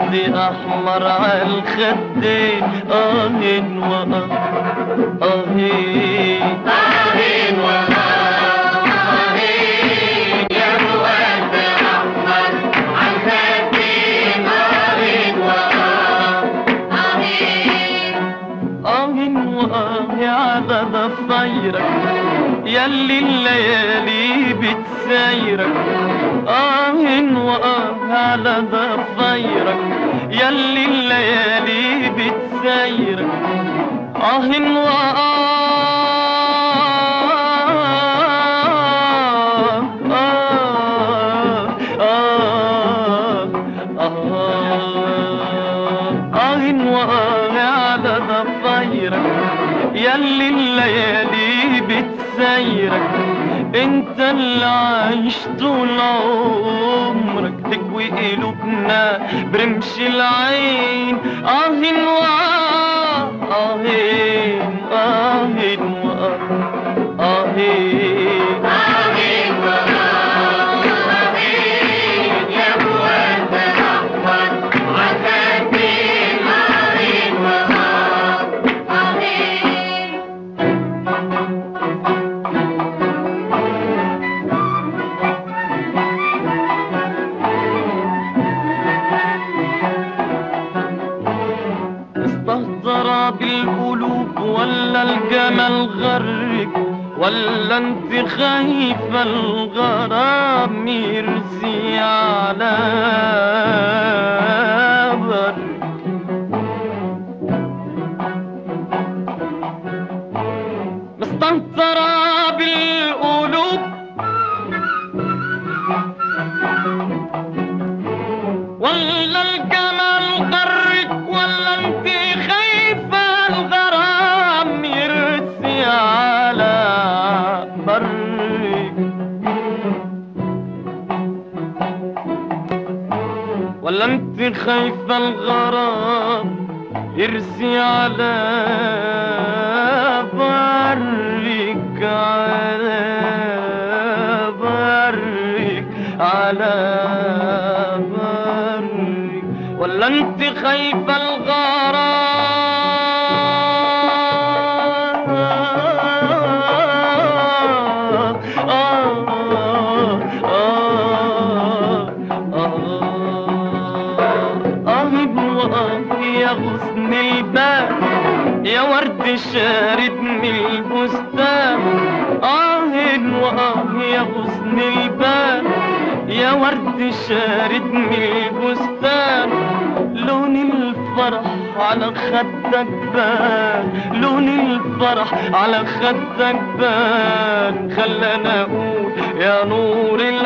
ورد احمر على الخدين اهين واه اهين آهين وآهين يا بود أحمر عالخدين آهين وآهين آهن وآه على ضفايرك ياللي الليالي بتسايرك آهن وآه على ضفايرك ياللي الليالي بتسايرك آهن وآه آه آه آه آهن وآه على ضفايرك ياللي الليالي بتسايرك انت اللي عايش طول عمرك تكوي قلوبنا برمش العين آهن وآه آهن آهن وآه آهن آهين وآهين يا بود أحمر عالخدين آهين وآهين استهتر بالقلوب ولا الجمال غرك ولا انت خايفة الغرام يرسي على برك مستهترة بالقلوب ولا الجمال غرك ولا انت خايفة الغرام يرسي على برك ولا انت خايفة الغرام يرسي على برك على برك على برك ولا انت خايفة الغرام آه آه آه آه وآه يا غصن الباب يا ورد شارد من البستان آه وآه يا غصن الباب يا ورد شارد من البستان لون الفرح على خدك بان لون الفرح على خدك بان خلنا اقول يا نور